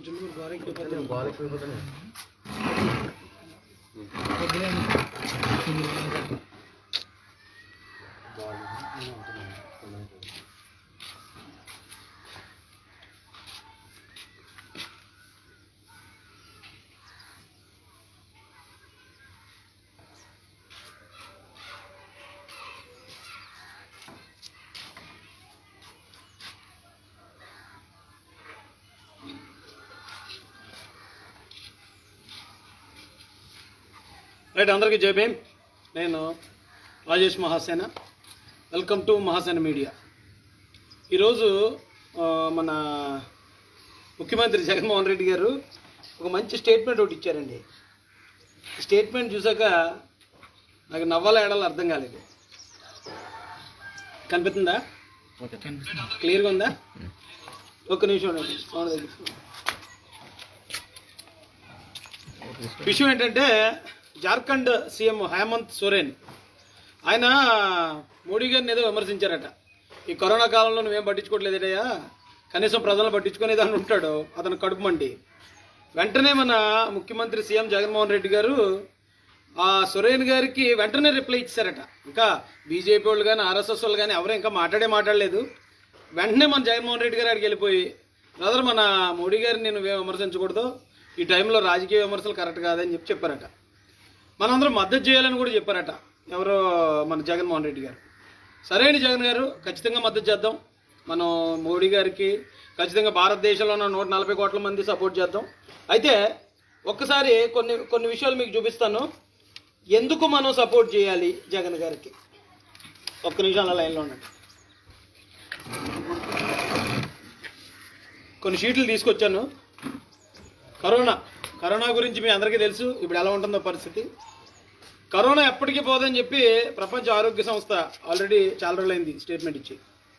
కొంచెం మీరు గోడ ఎక్కువ బాగా ఎక్కువైపోతాను రైట్ అందరికీ జై భీమ్ నేను Rajesh Mahasena welcome to Mahasena media ఈరోజు ఆ, మన ముఖ్యమంత్రి జగన్మోహన్ రెడ్డి గారు ఒక మంచి స్టేట్మెంట్ ఒకటి ఇచ్చారండి ఈ స్టేట్మెంట్ చూసాక నాకు నవ్వాల ఏడాలి అర్థం కాలేదు కనిపిస్తుందా క్లియర్గా ఉందా ఒక్క నిమిషం ఉండండి సౌండ్ తగ్గించుకోండి. విషయం ఏంటంటే జార్ఖండ్ సీఎం హేమంత్ సోరెన్ ఆయన మోడీ గారిని ఏదో విమర్శించారట ఈ కరోనా కాలంలో నువ్వేం పట్టించుకోవట్లేదయ్యా కనీసం ప్రజలను పట్టించుకునేది అని ఉంటాడు అతను కడుపు మండి వెంటనే మన ముఖ్యమంత్రి సీఎం జగన్మోహన్ రెడ్డి గారు ఆ సురేన్ గారికి వెంటనే రిప్లై ఇచ్చారట ఇంకా బీజేపీ వాళ్ళు కానీ ఆర్ఎస్ఎస్ వాళ్ళు కానీ ఎవరు ఇంకా మాట్లాడే మాట్లాడలేదు వెంటనే మన జగన్మోహన్ రెడ్డి గారు అక్కడికి వెళ్ళిపోయి బ్రదర్ మన మోడీ గారిని నేను విమర్శించకూడదు ఈ టైంలో రాజకీయ విమర్శలు కరెక్ట్ కాదని చెప్పి చెప్పారట మనందరం మద్దతు చేయాలని కూడా చెప్పారట ఎవరో మన జగన్మోహన్ రెడ్డి గారు సరైన జగన్ గారు ఖచ్చితంగా మద్దతు చేద్దాం మనం మోడీ గారికి ఖచ్చితంగా భారతదేశంలో ఉన్న నూట నలభై కోట్ల మంది సపోర్ట్ చేద్దాం అయితే ఒక్కసారి కొన్ని కొన్ని విషయాలు మీకు చూపిస్తాను ఎందుకు మనం సపోర్ట్ చేయాలి జగన్ గారికి ఒక్క నిమిషం అలా లైన్లో ఉండండి కొన్ని షీట్లు తీసుకొచ్చాను కరోనా కరోనా గురించి మీ అందరికీ తెలుసు ఇప్పుడు ఎలా ఉంటుందో పరిస్థితి కరోనా ఎప్పటికీ పోదని చెప్పి ప్రపంచ ఆరోగ్య సంస్థ ఆల్రెడీ చాలా రోజులైంది స్టేట్మెంట్ ఇచ్చి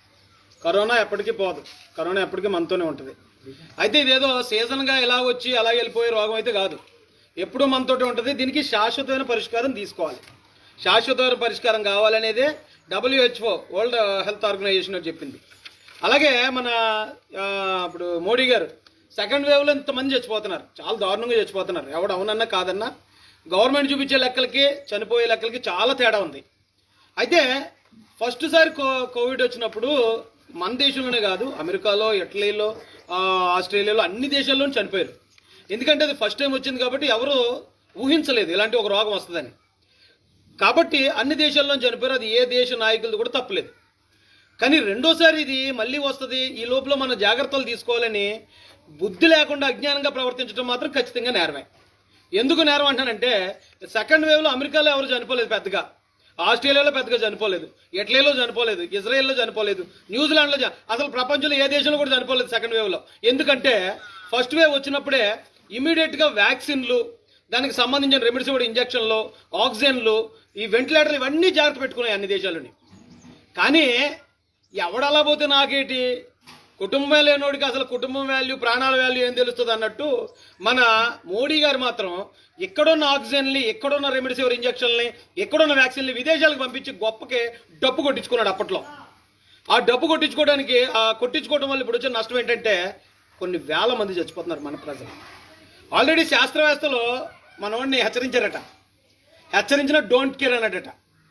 కరోనా ఎప్పటికీ పోదు కరోనా ఎప్పటికీ మనతోనే ఉంటుంది అయితే ఇదేదో సీజన్గా ఎలా వచ్చి అలా వెళ్ళిపోయే రోగం అయితే కాదు ఎప్పుడూ మనతోటి ఉంటుంది దీనికి శాశ్వతమైన పరిష్కారం తీసుకోవాలి శాశ్వతమైన పరిష్కారం కావాలనేదే డబ్ల్యూహెచ్ఓ వరల్డ్ హెల్త్ ఆర్గనైజేషన్ అని చెప్పింది అలాగే మన ఆ, ఇప్పుడు మోడీ గారు సెకండ్ వేవ్లో ఇంతమంది చచ్చిపోతున్నారు చాలా దారుణంగా చచ్చిపోతున్నారు ఎవడు అవునన్నా కాదన్నా గవర్నమెంట్ చూపించే లెక్కలకి చనిపోయే లెక్కలకి చాలా తేడా ఉంది అయితే ఫస్ట్ సారి కో కోవిడ్ వచ్చినప్పుడు మన దేశంలోనే కాదు అమెరికాలో ఇటలీలో ఆ, ఆస్ట్రేలియాలో అన్ని దేశాల్లోనూ చనిపోయారు ఎందుకంటే అది ఫస్ట్ టైం వచ్చింది కాబట్టి ఎవరు ఊహించలేదు ఇలాంటి ఒక రోగం వస్తుందని కాబట్టి అన్ని దేశాల్లో చనిపోయారు అది ఏ దేశ నాయకులది కూడా తప్పలేదు కానీ రెండోసారి ఇది మళ్ళీ వస్తుంది ఈ లోపల మన జాగ్రత్తలు తీసుకోవాలని బుద్ధి లేకుండా అజ్ఞానంగా ప్రవర్తించడం మాత్రం ఖచ్చితంగా నేరమే ఎందుకు నేరం అంటానంటే సెకండ్ వేవ్లో అమెరికాలో ఎవరు చనిపోలేదు పెద్దగా ఆస్ట్రేలియాలో పెద్దగా చనిపోలేదు ఇటలీలో చనిపోలేదు ఇజ్రాయెల్లో చనిపోలేదు న్యూజిలాండ్లో చ- అసలు ప్రపంచంలో ఏ దేశంలో కూడా చనిపోలేదు సెకండ్ వేవ్లో ఎందుకంటే ఫస్ట్ వేవ్ వచ్చినప్పుడే ఇమీడియట్గా వ్యాక్సిన్లు దానికి సంబంధించిన రెమిడిసివిడ్ ఇంజక్షన్లు ఆక్సిజన్లు ఈ వెంటిలేటర్లు ఇవన్నీ జాగ్రత్త పెట్టుకున్నాయి అన్ని దేశాలని కానీ ఎవడలా పోతే నాకేటి కుటుంబం లేనోడికి అసలు కుటుంబం వాల్యూ ప్రాణాల వాల్యూ ఏం తెలుస్తుంది అన్నట్టు మన మోడీ గారు మాత్రం ఎక్కడున్న ఆక్సిజన్ని ఎక్కడున్న రెమిడిసివర్ ఇంజక్షన్ని ఎక్కడున్న వ్యాక్సిన్ని విదేశాలకు పంపించి గొప్పకే డప్పు కొట్టించుకున్నాడు అప్పట్లో ఆ డబ్బు కొట్టించుకోవడానికి ఆ కొట్టించుకోవడం వల్ల ఇప్పుడు వచ్చిన నష్టం ఏంటంటే కొన్ని వేల మంది చచ్చిపోతున్నారు మన ప్రజలు ఆల్రెడీ శాస్త్రవేత్తలు మనవాడిని హెచ్చరించారట హెచ్చరించిన డోంట్ కేర్ అన్నాడట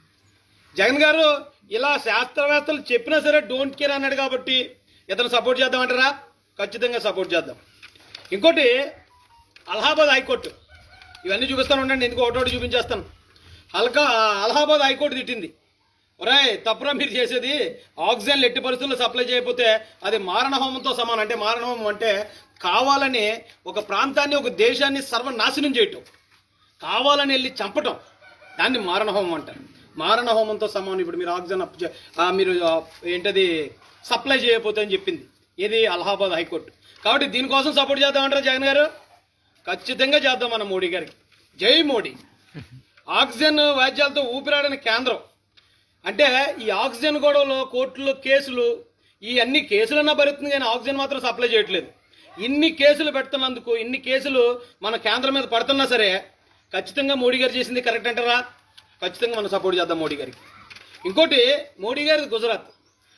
జగన్ గారు ఇలా శాస్త్రవేత్తలు చెప్పినా సరే డోంట్ కేర్ అన్నాడు కాబట్టి ఇతను సపోర్ట్ చేద్దామంటారా ఖచ్చితంగా సపోర్ట్ చేద్దాం ఇంకోటి అలహాబాద్ హైకోర్టు ఇవన్నీ చూపిస్తాను ఉండండి ఎందుకు ఒకటోటి చూపించేస్తాను అల్కా అలహాబాద్ హైకోర్టు తిట్టింది ఒరేయ్ తప్పురా మీరు చేసేది ఆక్సిజన్ ఎట్టి పరిస్థితుల్లో సప్లై చేయకపోతే అది మారణ హోమంతో సమానం అంటే మారణ హోమం అంటే కావాలని ఒక ప్రాంతాన్ని ఒక దేశాన్ని సర్వనాశనం చేయటం కావాలని వెళ్ళి చంపటం దాన్ని మారణ హోమం అంటారు మారణ హోమంతో సమానం ఇప్పుడు మీరు ఆక్సిజన్ అప్ చే- ఆ, మీరు ఆ, ఏంటది సప్లై చేయకపోతే అని చెప్పింది ఇది అలహాబాద్ హైకోర్టు కాబట్టి దీనికోసం సపోర్ట్ చేద్దామంటారా జగన్ గారు ఖచ్చితంగా చేద్దాం మన మోడీ గారికి జై మోడీ ఆక్సిజన్ వాద్యాలతో ఊపిరాడని కేంద్రం అంటే ఈ ఆక్సిజన్ గొడవలు కోర్టులో కేసులు ఈ అన్ని కేసులన్నా భరిస్తుంది కానీ ఆక్సిజన్ మాత్రం సప్లై చేయట్లేదు ఇన్ని కేసులు పెడుతున్నందుకు ఇన్ని కేసులు మన కేంద్రం మీద పడుతున్నా సరే ఖచ్చితంగా మోడీ గారు చేసింది కరెక్ట్ అంటారా ఖచ్చితంగా మనం సపోర్ట్ చేద్దాం మోడీ గారికి ఇంకోటి మోడీ గారి గుజరాత్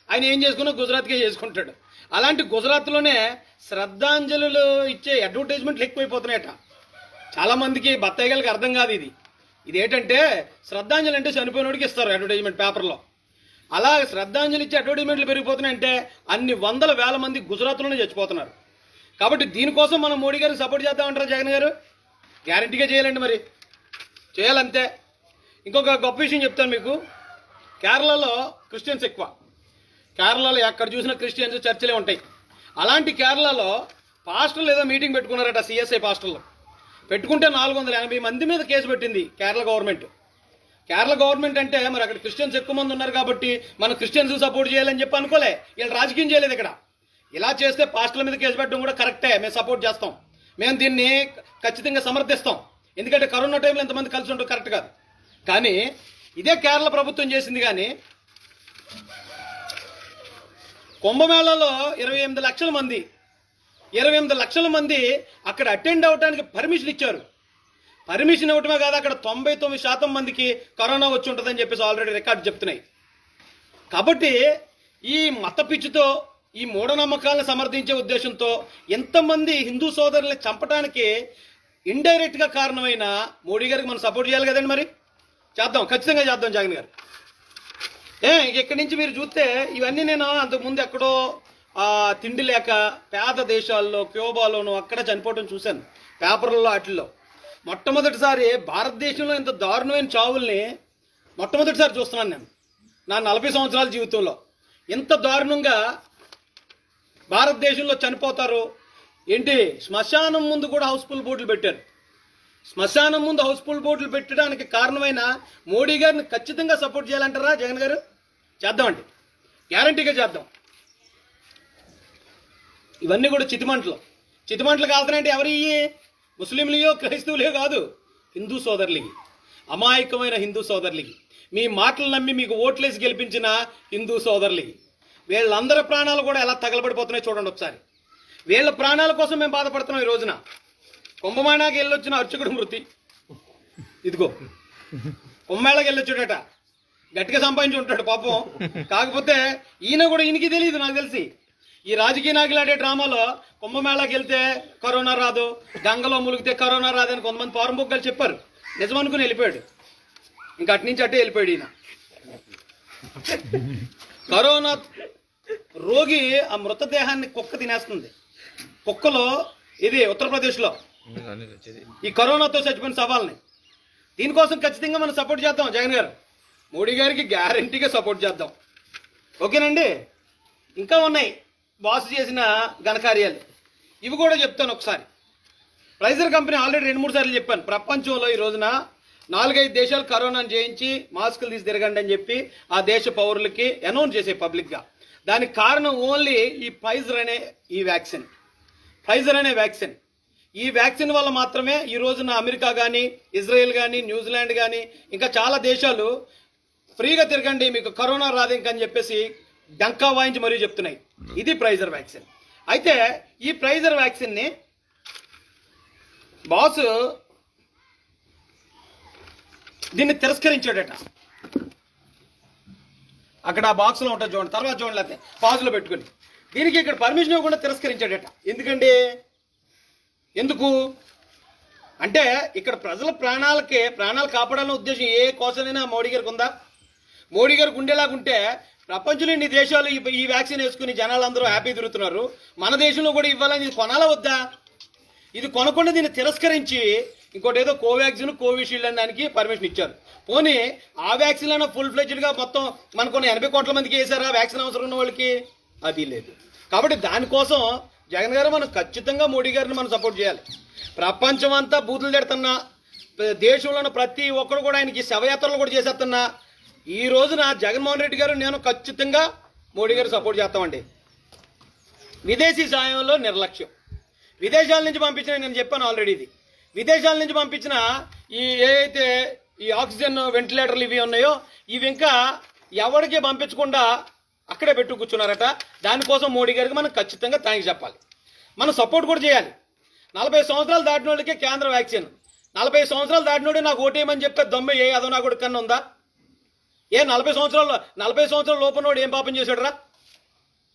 ఆయన ఏం చేసుకున్నా గుజరాత్కే చేసుకుంటాడు అలాంటి గుజరాత్లోనే శ్రద్ధాంజలులు ఇచ్చే అడ్వర్టైజ్మెంట్లు ఎక్కువైపోతున్నాయట చాలా మందికి బత్తాయిగాలకి అర్థం కాదు ఇది ఇది ఏంటంటే శ్రద్ధాంజలి అంటే చనిపోయినోడికి ఇస్తారు అడ్వర్టైజ్మెంట్ పేపర్లో అలా శ్రద్ధాంజలి ఇచ్చే అడ్వర్టైజ్మెంట్లు పెరిగిపోతున్నాయంటే అన్ని వందల వేల మంది గుజరాత్లోనే చచ్చిపోతున్నారు కాబట్టి దీనికోసం మనం మోడీ గారికి సపోర్ట్ చేద్దామంటారా జగన్ గారు గ్యారంటీగా చేయాలండి మరి చేయాలంతే ఇంకొక గొప్ప విషయం చెప్తాను మీకు కేరళలో క్రిస్టియన్స్ ఎక్కువ కేరళలో ఎక్కడ చూసినా క్రిస్టియన్స్ చర్చిలే ఉంటాయి అలాంటి కేరళలో పాస్టర్లు ఏదో మీటింగ్ పెట్టుకున్నారట సిఎస్ఐ పాస్టర్లు పెట్టుకుంటే నాలుగు వందల ఎనభై మంది మీద కేసు పెట్టింది కేరళ గవర్నమెంట్ కేరళ గవర్నమెంట్ అంటే మరి అక్కడ క్రిస్టియన్స్ ఎక్కువ మంది ఉన్నారు కాబట్టి మనం క్రిస్టియన్స్ సపోర్ట్ చేయాలని చెప్పి అనుకోలే వీళ్ళు రాజకీయం చేయలేదు ఇక్కడ ఇలా చేస్తే పాస్టర్ల మీద కేసు పెట్టడం కూడా కరెక్టే మేము సపోర్ట్ చేస్తాం మేము దీన్ని ఖచ్చితంగా సమర్థిస్తాం ఎందుకంటే కరోనా టైంలో ఎంతమంది కలిసి ఉంటారు కరెక్ట్ కాదు కానీ ఇదే కేరళ ప్రభుత్వం చేసింది కానీ కుంభమేళాలో ఇరవై ఎనిమిది లక్షల మంది ఇరవై ఎనిమిది లక్షల మంది అక్కడ అటెండ్ అవడానికి పర్మిషన్ ఇచ్చారు పర్మిషన్ ఇవ్వటమే కాదు అక్కడ తొంభై తొమ్మిది శాతం మందికి కరోనా వచ్చి ఉంటుందని చెప్పేసి ఆల్రెడీ రికార్డు చెప్తున్నాయి కాబట్టి ఈ మత పిచ్చితో ఈ మూఢనమ్మకాలను సమర్థించే ఉద్దేశంతో ఎంతమంది హిందూ సోదరుల్ని చంపడానికి ఇండైరెక్ట్ గా కారణమైన మోడీ గారికి మనం సపోర్ట్ చేయాలి కదండి మరి చేద్దాం ఖచ్చితంగా చేద్దాం జగన్ గారు ఏ ఇక ఇక్కడి నుంచి మీరు చూస్తే ఇవన్నీ నేను అంతకుముందు ఎక్కడో ఆ, తిండి లేక పేద దేశాల్లో క్యూబాలోను అక్కడ చనిపోవటం చూశాను పేపర్లలో వాటిల్లో మొట్టమొదటిసారి భారతదేశంలో ఇంత దారుణమైన చావుల్ని మొట్టమొదటిసారి చూస్తున్నాను నేను నా నలభై సంవత్సరాల జీవితంలో ఇంత దారుణంగా భారతదేశంలో చనిపోతారు ఏంటి శ్మశానం ముందు కూడా హౌస్ఫుల్ బోర్డులు పెట్టారు శ్మశానం ముందు హౌస్ఫుల్ బోర్డులు పెట్టడానికి కారణమైన మోడీ గారిని ఖచ్చితంగా సపోర్ట్ చేయాలంటారా జగన్ గారు చేద్దామండి గ్యారంటీగా చేద్దాం ఇవన్నీ కూడా చితిమంటలు చితిమంటలు కాల్తానంటే ఎవరి ముస్లింలయో క్రైస్తవులే కాదు హిందూ సోదరులకి అమాయకమైన హిందూ సోదరులకి మీ మాటలు నమ్మి మీకు ఓట్లేసి గెలిపించిన హిందూ సోదరులకి వీళ్ళందరి ప్రాణాలు కూడా ఎలా తగలబడిపోతున్నాయి చూడండి ఒకసారి వీళ్ళ ప్రాణాల కోసం మేము బాధపడుతున్నాం ఈ రోజున కుంభమేళాకి వెళ్ళొచ్చిన అర్చకుడు మృతి ఇదిగో కుంభమేళాకి వెళ్ళొచ్చాడట గట్టిగా సంపాదించి ఉంటాడు పాపం కాకపోతే ఈయన కూడా ఈయనకి తెలియదు నాకు తెలిసి ఈ రాజకీయ నాయకులు ఆడే డ్రామాలో కుంభమేళాకి వెళ్తే కరోనా రాదు గంగలో ములిగితే కరోనా రాదని కొంతమంది పారంబొక్కలు చెప్పారు నిజమనుకుని వెళ్ళిపోయాడు ఇంకా అటు నుంచి అటే వెళ్ళిపోయాడు ఈయన కరోనా రోగి ఆ మృతదేహాన్ని కుక్క తినేస్తుంది కుక్కలో ఇది ఉత్తరప్రదేశ్లో ఈ కరోనాతో చచ్చిపోయిన సవాల్ని దీనికోసం ఖచ్చితంగా మనం సపోర్ట్ చేద్దాం జగన్ గారు మోడీ గారికి గ్యారంటీగా సపోర్ట్ చేద్దాం ఓకేనండి ఇంకా ఉన్నాయి బాస్ చేసిన ఘనకార్యాలు ఇవి కూడా చెప్తాను ఒకసారి ప్రైజర్ కంపెనీ ఆల్రెడీ రెండు మూడు సార్లు చెప్పాను ప్రపంచంలో ఈ రోజున నాలుగైదు దేశాలు కరోనాను జయించి మాస్కులు తీసి తిరగండి అని చెప్పి ఆ దేశ పౌరులకి అనౌన్స్ చేసే పబ్లిక్గా దానికి కారణం ఓన్లీ ఈ ఫైజర్ అనే ఈ వ్యాక్సిన్ ఫైజర్ అనే వ్యాక్సిన్ ఈ వ్యాక్సిన్ వల్ల మాత్రమే ఈ రోజున అమెరికా కానీ ఇజ్రాయెల్ కానీ న్యూజిలాండ్ కానీ ఇంకా చాలా దేశాలు ఫ్రీగా తిరగండి మీకు కరోనా రాదు ఇంకని చెప్పేసి డంకా వాయించి మరీ చెప్తున్నాయి ఇది ప్రైజర్ వ్యాక్సిన్ అయితే ఈ ప్రైజర్ వ్యాక్సిన్ని బాస్ దీన్ని తిరస్కరించాడట అక్కడ ఆ బాక్స్లో ఉంటుంది చూడండి తర్వాత చూడండి లేకపోతే పాజులో పెట్టుకుని దీనికి ఇక్కడ పర్మిషన్ ఇవ్వకుండా తిరస్కరించాడట ఎందుకండి ఎందుకు అంటే ఇక్కడ ప్రజల ప్రాణాలకే ప్రాణాలు కాపాడాలనే ఉద్దేశం ఏ కోసమైనా మోడీ గారికి ఉందా మోడీ గారికి ఉండేలాగుంటే ప్రపంచంలో ఇన్ని దేశాలు ఈ- ఈ వ్యాక్సిన్ వేసుకుని జనాలు అందరూ హ్యాపీ తిరుగుతున్నారు మన దేశంలో కూడా ఇవ్వాలని ఇది కొనాలా వద్దా ఇది కొనకుండా దీన్ని తిరస్కరించి ఇంకోటి ఏదో కోవాక్సిన్ కోవిషీల్డ్ అనే దానికి పర్మిషన్ ఇచ్చారు పోనీ ఆ వ్యాక్సిన్ అయినా ఫుల్ ఫ్లెడ్జ్డ్గా మొత్తం మనకున్న ఎనభై కోట్ల మందికి వేసారా వ్యాక్సిన్ అవసరం ఉన్న వాళ్ళకి అది లేదు కాబట్టి దానికోసం జగన్ గారు మనం ఖచ్చితంగా మోడీ గారిని మనం సపోర్ట్ చేయాలి ప్రపంచం అంతా బూతులు తిడుతున్నా ప్ర- దేశంలో ఉన్న ప్రతి ఒక్కరు కూడా ఆయనకి శవయాత్రలు కూడా చేసేస్తున్నా ఈ రోజున జగన్మోహన్ రెడ్డి గారు నేను ఖచ్చితంగా మోడీ గారు సపోర్ట్ చేస్తామండి విదేశీ సాయంలో నిర్లక్ష్యం విదేశాల నుంచి పంపించిన నేను చెప్పాను ఆల్రెడీ ఇది విదేశాల నుంచి పంపించిన ఈ ఏదైతే ఈ ఆక్సిజన్ వెంటిలేటర్లు ఇవి ఉన్నాయో ఇవి ఇంకా ఎవరికి పంపించకుండా అక్కడే పెట్టు కూర్చున్నారట దానికోసం మోడీ గారికి మనం ఖచ్చితంగా థ్యాంక్స్ చెప్పాలి మనం సపోర్ట్ కూడా చేయాలి నలభై సంవత్సరాలు దాటిన వాళ్ళకి కేంద్ర వ్యాక్సిన్ నలభై సంవత్సరాలు దాటినోడే నాకు ఓటేయమని చెప్పే దొమ్మ ఏ అదో నాకు కన్నా ఉందా ఏ నలభై సంవత్సరాలు నలభై సంవత్సరాల లోపనోడు ఏం పాపం చేశాడురా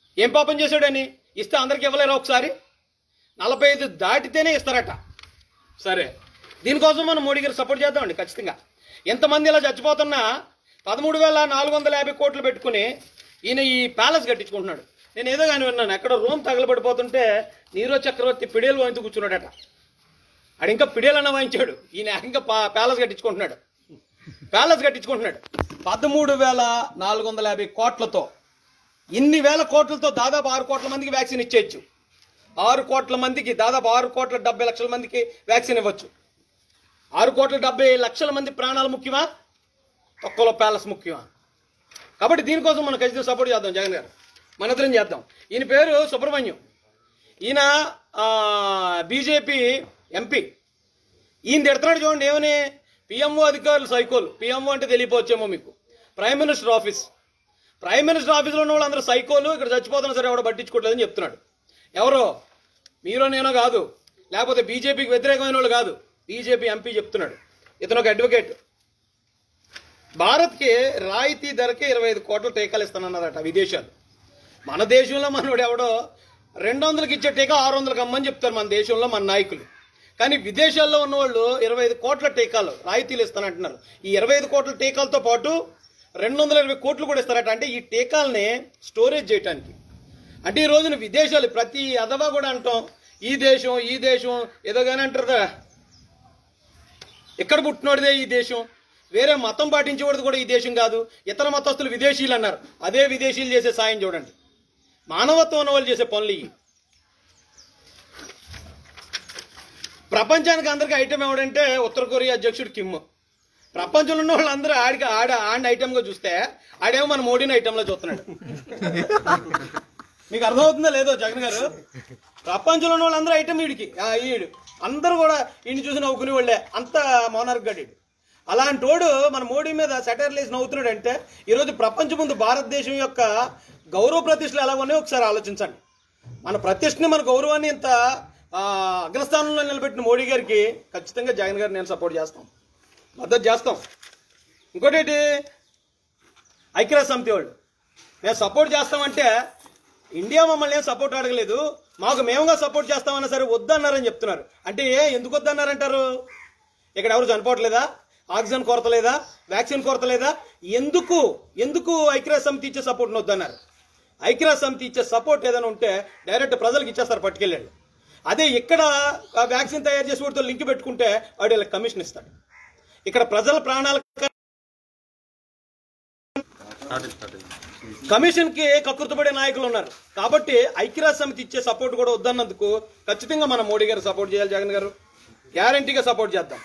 ఏం పాపం చేశాడని ఇస్తే అందరికి ఇవ్వలేరా ఒకసారి నలభై ఐదు దాటితేనే ఇస్తారట సరే దీనికోసం మనం మోడీ గారు సపోర్ట్ చేద్దామండి ఖచ్చితంగా ఎంతమంది ఇలా చచ్చిపోతున్నా పదమూడు వేల నాలుగు వందల యాభై కోట్లు పెట్టుకుని ఈయన ఈ ప్యాలెస్ కట్టించుకుంటున్నాడు నేను ఏదో కానీ విన్నాను ఎక్కడ రూమ్ తగలబడిపోతుంటే నీరో చక్రవర్తి పిడేలు వాయించు కూర్చున్నాడట ఆడు ఇంకా పిడేలన్న వాయించాడు ఈయన ఇంకా పా- ప్యాలెస్ కట్టించుకుంటున్నాడు ప్యాలెస్ కట్టించుకుంటున్నాడు పదమూడు వేల నాలుగు వందల యాభై కోట్లతో ఇన్ని వేల కోట్లతో దాదాపు ఆరు కోట్ల మందికి వ్యాక్సిన్ ఇచ్చేయచ్చు ఆరు కోట్ల మందికి దాదాపు ఆరు కోట్ల డెబ్బై లక్షల మందికి వ్యాక్సిన్ ఇవ్వచ్చు ఆరు కోట్ల డెబ్బై లక్షల మంది ప్రాణాలు ముఖ్యమా తొక్కలో ప్యాలెస్ ముఖ్యమా కాబట్టి దీనికోసం మనం ఖచ్చితంగా సపోర్ట్ చేద్దాం జగన్ గారు మన ఇద్దరం చేద్దాం ఈయన పేరు సుబ్రహ్మణ్యం ఈయన బీజేపీ ఎంపీ ఈయన తిడుతున్నాడు చూడండి ఏమని పిఎంఓ అధికారులు సైకోలు పిఎంఓ అంటే తెలియపోవచ్చేమో మీకు prime minister office prime minister ఆఫీస్లో ఉన్న వాళ్ళందరూ సైకోలు ఇక్కడ చచ్చిపోతున్నా సరే ఎవడో పట్టించుకోవట్లేదని చెప్తున్నాడు ఎవరో మీరో నేనో కాదు లేకపోతే బీజేపీకి వ్యతిరేకమైన వాళ్ళు కాదు బీజేపీ ఎంపీ చెప్తున్నాడు ఇతను ఒక అడ్వకేట్ భారత్కి రాయితీ ధరకే ఇరవై ఐదు కోట్ల టీకాలు ఇస్తానన్నారట విదేశాలు మన దేశంలో మనోడు ఎవడో రెండు వందలకి ఇచ్చే టీకా ఆరు వందలకి అమ్మని చెప్తారు మన దేశంలో మన నాయకులు కానీ విదేశాల్లో ఉన్న వాళ్ళు ఇరవై ఐదు కోట్ల టీకాలు రాయితీలు ఇస్తానంటున్నారు ఈ ఇరవై ఐదు కోట్ల టీకాలతో పాటు రెండు వందల ఇరవై కోట్లు కూడా ఇస్తారట అంటే ఈ టీకాలని స్టోరేజ్ చేయడానికి అంటే ఈ రోజున విదేశాలు ప్రతి అదవా కూడా అంటాం ఈ దేశం ఈ దేశం ఏదో కానీ అంటారు ఎక్కడ పుట్టినోడిదే ఈ దేశం వేరే మతం పాటించేవాడిది కూడా ఈ దేశం కాదు ఇతర మతస్థులు విదేశీయులు అన్నారు అదే విదేశీయులు చేసే సాయం చూడండి మానవత్వం ఉన్న వాళ్ళు చేసే పనులు ఇవి ప్రపంచానికి అందరికి ఐటమ్ ఎవడంటే ఉత్తర కొరియా అధ్యక్షుడు కిమ్ ప్రపంచంలో ఉన్న వాళ్ళందరూ ఆడికి ఆడ ఆడిన ఐటమ్గా చూస్తే ఆడేమో మన మోడీని ఐటెంలో చూస్తున్నాడు మీకు అర్థమవుతుందో లేదో జగన్ గారు ప్రపంచంలో ఉన్న వాళ్ళందరూ ఐటమ్ వీడికి ఆ, ఈడు అందరూ కూడా ఈయన చూసి నవ్వుకునే వాళ్ళే అంత మోనార్క్ గడీడు అలాంటి వాడు మన మోడీ మీద సెటైర్లు వేసి నవ్వుతున్నాడు అంటే ఈరోజు ప్రపంచం ముందు భారతదేశం యొక్క గౌరవ ప్రతిష్టలు ఎలా ఉన్నాయో ఒకసారి ఆలోచించండి మన ప్రతిష్టని మన గౌరవాన్ని ఇంత ఆ, అగ్రస్థానంలో నిలబెట్టిన మోడీ గారికి ఖచ్చితంగా జగన్ గారు నేను సపోర్ట్ చేస్తాం మద్దతు చేస్తాం ఇంకోటి ఏంటి ఐక్యరాజ్య సమితి వాళ్ళు మేము సపోర్ట్ చేస్తామంటే ఇండియా మమ్మల్ని ఏం సపోర్ట్ అడగలేదు మాకు మేముగా సపోర్ట్ చేస్తామన్నా సరే వద్దన్నారని చెప్తున్నారు అంటే ఏ ఎందుకు వద్దన్నారంటారు ఇక్కడ ఎవరు చనిపోవట్లేదా ఆక్సిజన్ కొరత లేదా వ్యాక్సిన్ కొరత లేదా ఎందుకు ఎందుకు ఐక్యరాజ్య సమితి ఇచ్చే సపోర్ట్ వద్దన్నారు ఐక్యరాజ్య సమితి ఇచ్చే సపోర్ట్ ఏదైనా ఉంటే డైరెక్ట్ ప్రజలకు ఇచ్చేస్తారు పట్టుకెళ్ళండి అదే ఇక్కడ ఆ వ్యాక్సిన్ తయారు చేసి వాడితో లింక్ పెట్టుకుంటే వాడు వీళ్ళకి కమిషన్ ఇస్తాడు ఇక్కడ ప్రజల ప్రాణాల కమిషన్ కి కకృతపడే నాయకులు ఉన్నారు కాబట్టి ఐక్యరాజ్య సమితి ఇచ్చే సపోర్ట్ కూడా వద్దన్నందుకు ఖచ్చితంగా మన మోడీ గారు సపోర్ట్ చేయాలి జగన్ గారు గ్యారంటీగా సపోర్ట్ చేద్దాం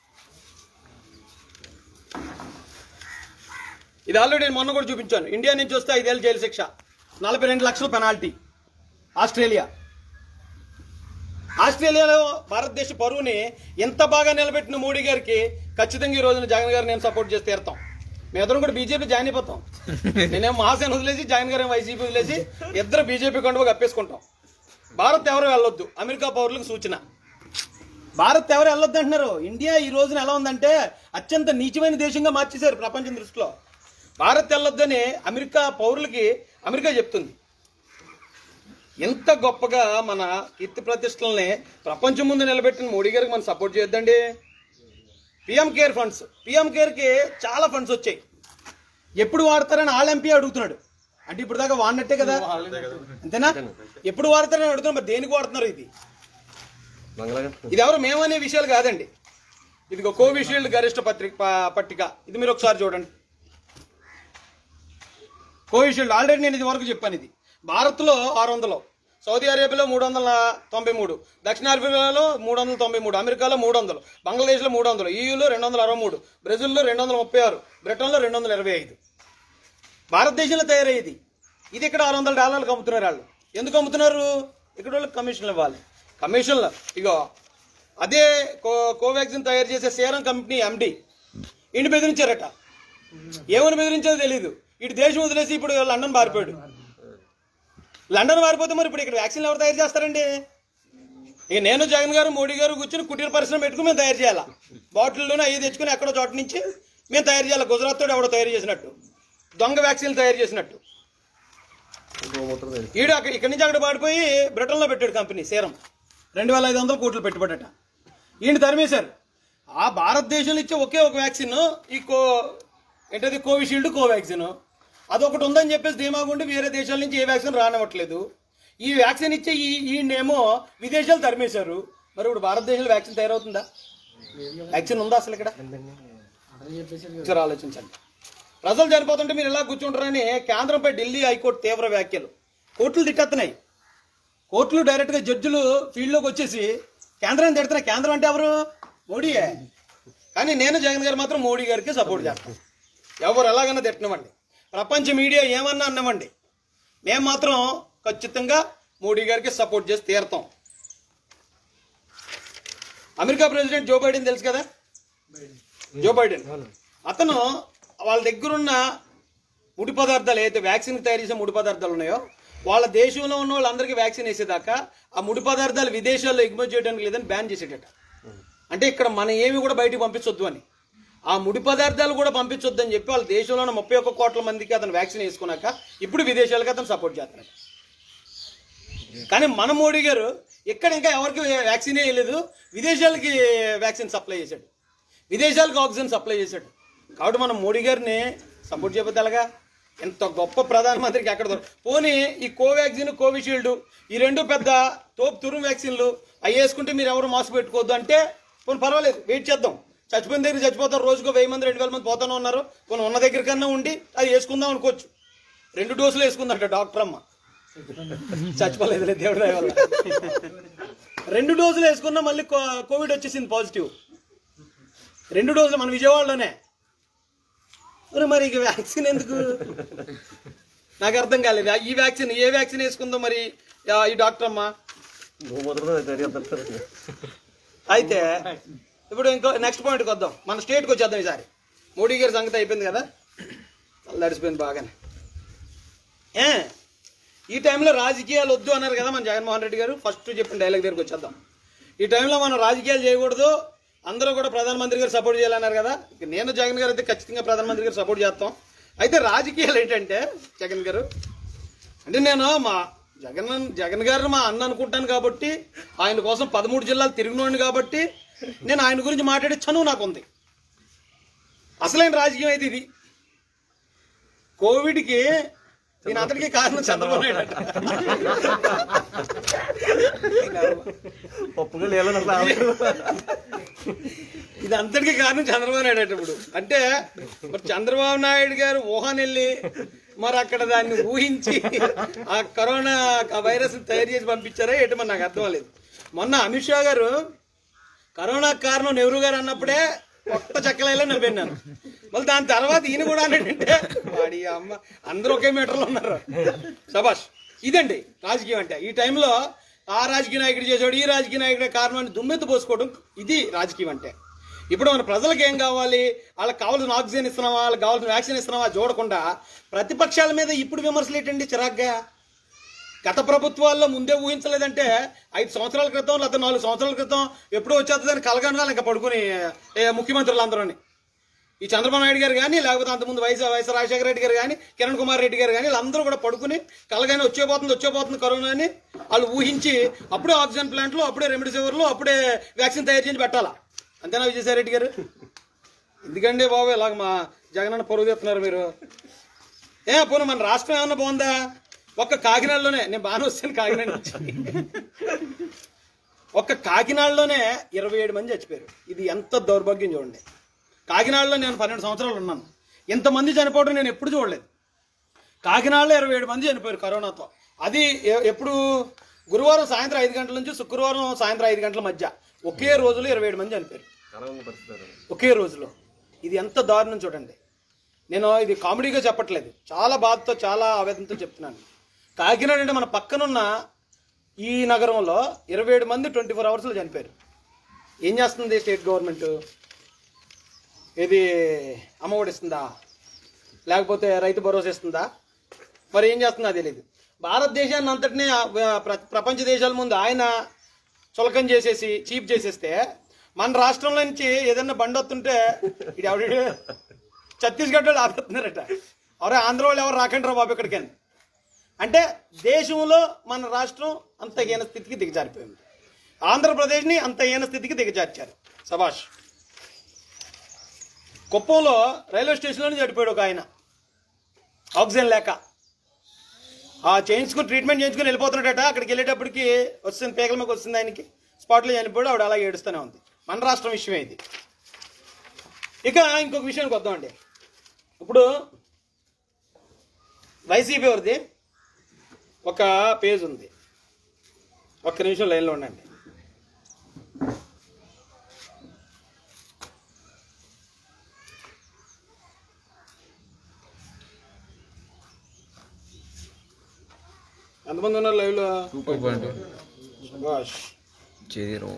ఇది ఆల్రెడీ నేను మొన్న కూడా చూపించాను ఇండియా నుంచి వస్తే ఐదేళ్ళు జైలు శిక్ష నలభై రెండు లక్షల పెనాల్టీ ఆస్ట్రేలియా ఆస్ట్రేలియాలో భారతదేశ పరువుని ఎంత బాగా నిలబెట్టిన మోడీ గారికి ఖచ్చితంగా ఈ రోజున జగన్ గారు నేను సపోర్ట్ చేసి తీరుతాం మేమిద్దరం కూడా బీజేపీ జాయిన్ అయిపోతాం నేనేం మహాసేన వదిలేసి జగన్ గారు వైసీపీ వదిలేసి ఇద్దరు బీజేపీ కండువ కప్పేసుకుంటాం భారత్ ఎవరు వెళ్ళొద్దు అమెరికా పౌరులకు సూచన భారత్ ఎవరు వెళ్ళొద్దు అంటున్నారు ఇండియా ఈ రోజున ఎలా ఉందంటే అత్యంత నీచమైన దేశంగా మార్చేశారు ప్రపంచం దృష్టిలో భారత్ వెళ్ళొద్దని అమెరికా పౌరులకి అమెరికా చెప్తుంది ఎంత గొప్పగా మన కీర్తి ప్రతిష్టలని ప్రపంచం ముందు నిలబెట్టిన మోడీ గారికి మనం సపోర్ట్ చేయొద్దండి పిఎం కేర్ ఫండ్స్ పిఎం కేర్కి చాలా ఫండ్స్ వచ్చాయి ఎప్పుడు వాడతారని ఆల్ ఎంపీ అడుగుతున్నాడు అంటే ఇప్పుడు దాకా వాడినట్టే కదా అంతేనా ఎప్పుడు వాడతారని అడుగుతున్నా మరి దేనికి వాడుతున్నారు ఇది ఇది ఎవరు మేమనే విషయాలు కాదండి ఇది కోవిషీల్డ్ గరిష్ట పత్రిక ప- పట్టిక ఇది మీరు ఒకసారి చూడండి కోవిషీల్డ్ ఆల్రెడీ నేను ఇది వరకు చెప్పాను ఇది భారత్లో ఆరు వందలు సౌదీ అరేబియాలో మూడు వందల తొంభై మూడు దక్షిణాఫ్రికాలో మూడు వందల తొంభై మూడు అమెరికాలో మూడు వందలు బంగ్లాదేశ్లో మూడు వందలు ఈయూలో రెండు వందల అరవై మూడు బ్రెజిల్లో రెండు వందల ముప్పై ఆరు బ్రిటన్లో రెండు వందల ఇరవై ఐదు భారతదేశంలో తయారయ్యేది ఇది ఇక్కడ ఆరు వందల డాలర్లకు అమ్ముతున్నారు వాళ్ళు ఎందుకు అమ్ముతున్నారు ఇక్కడ వాళ్ళకి కమిషన్లు ఇవ్వాలి కమిషన్లు ఇగో అదే కో కోవాక్సిన్ తయారు చేసే సేరం కంపెనీ ఎండి ఇంటి బెదిరించారట ఏమని బెదిరించారో తెలియదు ఇటు దేశం వదిలేసి ఇప్పుడు లండన్ పారిపోయాడు లండన్ పారిపోతే మరి ఇప్పుడు ఇక్కడ వ్యాక్సిన్లు ఎవరు తయారు చేస్తారండి ఇక నేను జగన్ గారు మోడీ గారు కూర్చొని కుటీర పరిశ్రమ పెట్టుకుని మేము తయారు చేయాలా బాటిల్లోనే అవి తెచ్చుకుని ఎక్కడో చోట నుంచి మేము తయారు చేయాలి గుజరాత్ తోటి ఎవడో తయారు చేసినట్టు దొంగ వ్యాక్సిన్లు తయారు చేసినట్టు ఈడు అక్కడ ఇక్కడి నుంచి అక్కడ పాడిపోయి బ్రిటన్లో పెట్టాడు కంపెనీ సీరం రెండు వేల ఐదు వందల కోట్లు పెట్టుబడట ఈయన తరిమేశారు ఆ భారతదేశంలో ఇచ్చే ఒకే ఒక వ్యాక్సిన్ ఈ కో ఏంటది కోవిషీల్డ్ కోవాక్సిన్ అదొకటి ఉందని చెప్పేసి ధీమాగుండి వేరే దేశాల నుంచి ఏ వ్యాక్సిన్ రానివ్వట్లేదు ఈ వ్యాక్సిన్ ఇచ్చే ఈ ఈయనేమో విదేశాలు తరిమేశారు మరి ఇప్పుడు భారతదేశంలో వ్యాక్సిన్ తయారవుతుందా వ్యాక్సిన్ ఉందా అసలు ఇక్కడ ఒకసారి ఆలోచించండి ప్రజలు చనిపోతుంటే మీరు ఇలా కూర్చుంటారని కేంద్రంపై ఢిల్లీ హైకోర్టు తీవ్ర వ్యాఖ్యలు కోర్టులు తిట్టేస్తున్నాయి కోర్టులు డైరెక్ట్గా జడ్జిలు ఫీల్డ్లోకి వచ్చేసి కేంద్రాన్ని తిడుతున్నాయి కేంద్రం అంటే ఎవరు మోడీయే కానీ నేను జగన్ గారు మాత్రం మోడీ గారికి సపోర్ట్ చేస్తాను ఎవరు ఎలాగైనా తిట్టనివ్వండి ప్రపంచ మీడియా ఏమన్నా అన్నవ్వండి మేము మాత్రం ఖచ్చితంగా మోడీ గారికి సపోర్ట్ చేసి తీరుతాం అమెరికా ప్రెసిడెంట్ జో బైడెన్ తెలుసు కదా జో బైడెన్ అతను వాళ్ళ దగ్గరున్న ముడి పదార్థాలు ఏదైతే వ్యాక్సిన్ తయారు చేసే ముడి పదార్థాలు ఉన్నాయో వాళ్ళ దేశంలో ఉన్న వాళ్ళందరికీ వ్యాక్సిన్ వేసేదాకా ఆ ముడి పదార్థాలు విదేశాల్లో ఎగుమతి చేయడానికి లేదని బ్యాన్ చేసేటట అంటే ఇక్కడ మనం ఏమి కూడా బయటికి పంపించొద్దు అని ఆ ముడి పదార్థాలు కూడా పంపించొద్దు అని చెప్పి వాళ్ళ దేశంలో ఉన్న ముప్పై ఒక్క కోట్ల మందికి అతను వ్యాక్సిన్ వేసుకున్నాక ఇప్పుడు విదేశాలకు అతను సపోర్ట్ చేస్తున్నాడు కానీ మన మోడీ గారు ఇక్కడ ఇంకా ఎవరికి వ్యాక్సిన్ వేయలేదు విదేశాలకి వ్యాక్సిన్ సప్లై చేశాడు విదేశాలకు ఆక్సిజన్ సప్లై చేశాడు కాబట్టి మనం మోడీ గారిని సపోర్ట్ చేయకపోతే ఎలాగా ఎంత గొప్ప ప్రధానమంత్రికి ఎక్కడ దొర పోనీ ఈ కోవాక్సిన్ కోవిషీల్డ్ ఈ రెండు పెద్ద తోపు తురుము వ్యాక్సిన్లు అవి వేసుకుంటే మీరు ఎవరు మాస్క్ పెట్టుకోవద్దు అంటే పోనీ పర్వాలేదు వెయిట్ చేద్దాం చచ్చిపోయిన దగ్గర చచ్చిపోతారు రోజుకు వెయ్యి మంది రెండు వేల మంది పోతానే ఉన్నారు పోనీ ఉన్న దగ్గర కన్నా ఉండి అది వేసుకుందాం అనుకోవచ్చు రెండు డోసులు వేసుకుందట డాక్టర్ అమ్మ చచ్చిపోలేదు దేవుడి దయ వల్ల రెండు డోసులు వేసుకున్నా మళ్ళీ కో- కోవిడ్ వచ్చేసింది పాజిటివ్ రెండు డోసులు మన విజయవాడలోనే మరి మరి ఇక వ్యాక్సిన్ ఎందుకు నాకు అర్థం కాలేదు ఈ వ్యాక్సిన్ ఏ వ్యాక్సిన్ వేసుకుందో మరి ఆ, ఈ డాక్టర్ అమ్మ అయితే ఇప్పుడు ఇంకో నెక్స్ట్ పాయింట్కి వద్దాం మన స్టేట్కి వచ్చేద్దాం ఈసారి మోడీ గారి సంగతి అయిపోయింది కదా తడిసిపోయింది బాగానే ఏ ఈ టైంలో రాజకీయాలు వద్దు అన్నారు కదా మన జగన్మోహన్ రెడ్డి గారు ఫస్ట్ చెప్పిన డైలాగ్ దగ్గరికి వచ్చేద్దాం ఈ టైంలో మనం రాజకీయాలు చేయకూడదు అందరూ కూడా ప్రధానమంత్రి గారు సపోర్ట్ చేయాలన్నారు కదా ఇక నేను జగన్ గారు అయితే ఖచ్చితంగా ప్రధానమంత్రి గారు సపోర్ట్ చేస్తాం అయితే రాజకీయాలు ఏంటంటే జగన్ గారు అంటే నేను మా జగన్ జగన్ గారిని మా అన్న అనుకుంటాను కాబట్టి ఆయన కోసం పదమూడు జిల్లాలు తిరిగినోడిని కాబట్టి నేను ఆయన గురించి మాట్లాడే చనువు నాకు ఉంది అసలైన రాజకీయం అయితే ఇది కోవిడ్కి దీని అంతటికీ కారణం చంద్రబాబు నాయుడు అంట. పప్పుగా లేలని ఇది అంతటికీ కారణం చంద్రబాబు నాయుడు అంటే ఇప్పుడు అంటే మరి చంద్రబాబు నాయుడు గారు వుహాన్ వెళ్ళి మరి అక్కడ దాన్ని ఊహించి ఆ కరోనా ఆ వైరస్ తయారు చేసి పంపించారా ఏంటి మరి నాకు అర్థం లేదు మొన్న అమిత్ షా గారు కరోనా కారణం నెహ్రూ గారు అన్నప్పుడే కొత్త చెక్కలేలో నవ్విన్నాను మళ్ళీ దాని తర్వాత ఈయన కూడా అన్నాడంటే వాడి అమ్మ అందరూ ఒకే మీటర్లో ఉన్నారు సబాష్ ఇదండి రాజకీయం అంటే ఈ టైంలో ఆ రాజకీయ నాయకుడు చేసాడు ఈ రాజకీయ నాయకుడే కారణం అని దుమ్మెత్తు పోసుకోవడం ఇది రాజకీయం అంటే ఇప్పుడు మన ప్రజలకు ఏం కావాలి వాళ్ళకి కావాల్సిన ఆక్సిజన్ ఇస్తున్నావా వాళ్ళకి కావాల్సిన వ్యాక్సిన్ ఇస్తున్నావా చూడకుండా ప్రతిపక్షాల మీద ఇప్పుడు విమర్శలు ఏంటండి చిరాగ్గా గత ప్రభుత్వాల్లో ముందే ఊహించలేదంటే ఐదు సంవత్సరాల క్రితం లేదా నాలుగు సంవత్సరాల క్రితం ఎప్పుడో వచ్చేస్తుందని కలగనగా ఇంకా పడుకుని ఏ ముఖ్యమంత్రులు అందరూని ఈ చంద్రబాబు నాయుడు గారు కానీ లేకపోతే అంతకుముందు వైఎస్ వైఎస్ రాజశేఖర రెడ్డి గారు కానీ కిరణ్ కుమార్ రెడ్డి గారు కానీ వీళ్ళందరూ కూడా పడుకుని కలగానే వచ్చేపోతుంది వచ్చేపోతుంది కరోనా అని వాళ్ళు ఊహించి అప్పుడే ఆక్సిజన్ ప్లాంట్లు అప్పుడే రెమిడిసివర్లు అప్పుడే వ్యాక్సిన్ తయారు చేసి పెట్టాలా అంతేనా విజయసాయి రెడ్డి గారు ఎందుకండి బాబు ఇలాగ మా జగనన్న పొరుగు తెస్తున్నారు మీరు ఏ పోను మన రాష్ట్రం ఏమన్నా బాగుందా ఒక్క కాకినాడలోనే నేను బాగానే వస్తాను కాకినాడ నుంచి ఒక్క కాకినాడలోనే ఇరవై ఏడు మంది చచ్చిపోయారు ఇది ఎంత దౌర్భాగ్యం చూడండి కాకినాడలో నేను పన్నెండు సంవత్సరాలు ఉన్నాను ఇంతమంది చనిపోవడం నేను ఎప్పుడు చూడలేదు కాకినాడలో ఇరవై ఏడు మంది చనిపోయారు కరోనాతో అది ఎ- ఎప్పుడు గురువారం సాయంత్రం ఐదు గంటల నుంచి శుక్రవారం సాయంత్రం ఐదు గంటల మధ్య ఒకే రోజులో ఇరవై ఏడు మంది చనిపోయారు ఒకే రోజులో ఇది ఎంత దారుణం చూడండి నేను ఇది కామెడీగా చెప్పట్లేదు చాలా బాధతో చాలా ఆవేదనతో చెప్తున్నాను కాకినాడ అంటే మన పక్కనున్న ఈ నగరంలో ఇరవై ఏడు మంది ట్వంటీ ఫోర్ అవర్స్లో చనిపోయారు ఏం చేస్తుంది స్టేట్ గవర్నమెంట్ ఇది అమ్మఒడి ఇస్తుందా లేకపోతే రైతు భరోసా ఇస్తుందా మరి ఏం చేస్తుందో తెలియదు భారతదేశాన్ని అంతటినీ ఆ, ప్ర- ప్రపంచ దేశాల ముందు ఆయన చులకం చేసేసి చీప్ చేసేస్తే మన రాష్ట్రంలో నుంచి ఏదన్నా బండి వస్తుంటే ఇది ఎవడి ఛత్తీస్గఢ్ వాళ్ళు ఆపేస్తున్నారట ఎవరే ఆంధ్ర వాళ్ళు ఎవరు రాకండి రా బాబు ఇక్కడికి అని అంటే దేశంలో మన రాష్ట్రం అంత హీన స్థితికి దిగజారిపోయింది ఆంధ్రప్రదేశ్ని అంత హీన స్థితికి దిగజార్చారు సభాష్ కుప్పంలో రైల్వే స్టేషన్లోనే చడిపోయాడు ఒక ఆయన ఆక్సిజన్ లేక ఆ చేయించుకుని ట్రీట్మెంట్ చేయించుకుని వెళ్ళిపోతున్నాడట అక్కడికి వెళ్ళేటప్పటికి వస్తుంది పేగల మీకు వస్తుంది ఆయనకి స్పాట్లో చనిపోయాడు ఆవిడ అలా ఏడుస్తూనే ఉంది మన రాష్ట్రం విషయమే ఇది ఇక ఇంకొక విషయానికి వద్దామండి ఇప్పుడు వైసీపీ వారిది ఒక పేజ్ ఉంది ఒక్క నిమిషం లైన్లో ఉండండి ఎంతమంది ఉన్నారు లైవ్లో Subhash zero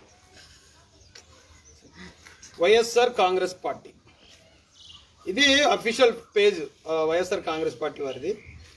YSR Congress party ఇది అఫీషియల్ పేజ్ ఆ, వైఎస్ఆర్ కాంగ్రెస్ పార్టీ వారిది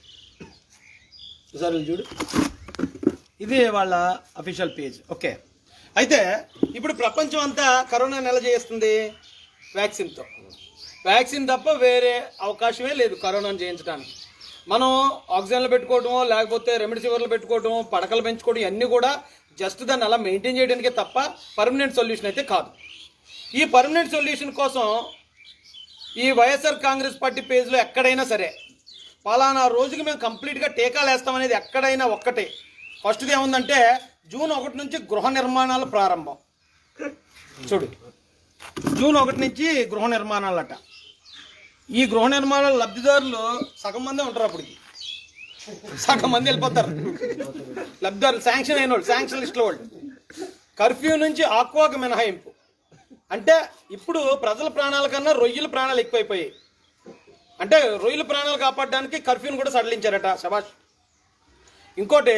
సార్ వీళ్ళు చూడు ఇది వాళ్ళ అఫీషియల్ పేజ్ ఓకే అయితే ఇప్పుడు ప్రపంచం అంతా కరోనా నెల చేస్తుంది వ్యాక్సిన్తో వ్యాక్సిన్ తప్ప వేరే అవకాశమే లేదు కరోనాను జయించడానికి మనం ఆక్సిజన్లు పెట్టుకోవటమో లేకపోతే రెమిడిసివర్లు పెట్టుకోవటం పడకలు పెంచుకోవడం ఇవన్నీ కూడా జస్ట్ దాన్ని అలా మెయింటైన్ చేయడానికే తప్ప పర్మనెంట్ సొల్యూషన్ అయితే కాదు ఈ పర్మనెంట్ సొల్యూషన్ కోసం ఈ వైఎస్ఆర్ కాంగ్రెస్ పార్టీ పేజ్లో ఎక్కడైనా సరే పలానా రోజుకి మేము కంప్లీట్గా టీకాలు వేస్తామనేది ఎక్కడైనా ఒక్కటే ఫస్ట్ది ఏముందంటే జూన్ ఒకటి నుంచి గృహ నిర్మాణాలు ప్రారంభం చూడు జూన్ ఒకటి నుంచి గృహ నిర్మాణాలట ఈ గృహ నిర్మాణాల లబ్ధిదారులు సగం మందే ఉంటారు అప్పటికి సగం మంది వెళ్ళిపోతారు లబ్ధిదారులు శాంక్షన్ అయిన వాళ్ళు శాంక్షన్ లిస్ట్లో వాళ్ళు కర్ఫ్యూ నుంచి ఆక్వాకు మినహాయింపు అంటే ఇప్పుడు ప్రజల ప్రాణాల కన్నా రొయ్యల ప్రాణాలు ఎక్కువైపోయాయి అంటే రొయ్యల ప్రాణాలు కాపాడడానికి కర్ఫ్యూని కూడా సడలించారట శబాష్ ఇంకోటి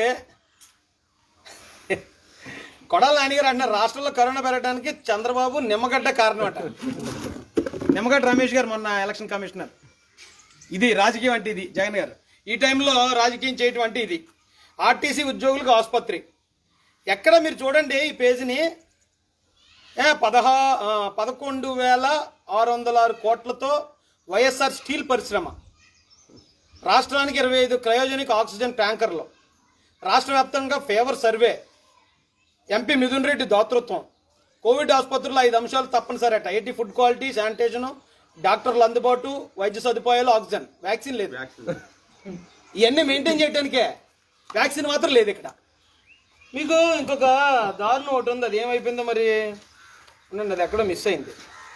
కొడాల నానిగారు అంటున్నారు రాష్ట్రంలో కరోనా పెరగడానికి చంద్రబాబు నిమ్మగడ్డ కారణం అట నిమ్మగడ్డ రమేష్ గారు మొన్న ఎలక్షన్ కమిషనర్ ఇది రాజకీయం అంటే ఇది జగన్ గారు ఈ టైంలో రాజకీయం చేయటం అంటే ఇది ఆర్టీసీ ఉద్యోగులకు ఆసుపత్రి ఎక్కడ మీరు చూడండి ఈ పేజీని ఏ పదహా ఆ, పదకొండు వేల ఆరు వందల ఆరు కోట్లతో వైఎస్ఆర్ స్టీల్ పరిశ్రమ రాష్ట్రానికి ఇరవై ఐదు క్రయోజనిక్ ఆక్సిజన్ ట్యాంకర్లు రాష్ట్ర వ్యాప్తంగా ఫేవర్ సర్వే ఎంపీ మిథున్ రెడ్డి దాతృత్వం కోవిడ్ ఆసుపత్రుల్లో ఐదు అంశాలు తప్పనిసరి అట ఐటీ ఫుడ్ క్వాలిటీ శానిటేషన్ డాక్టర్లు అందుబాటు వైద్య సదుపాయాలు ఆక్సిజన్ వ్యాక్సిన్ లేదు ఇవన్నీ మెయింటైన్ చేయడానికే వ్యాక్సిన్ మాత్రం లేదు ఇక్కడ మీకు ఇంకొక దారుణం ఒకటి ఉంది అది ఏమైపోయిందో మరి ఉండండి అది ఎక్కడో మిస్ అయింది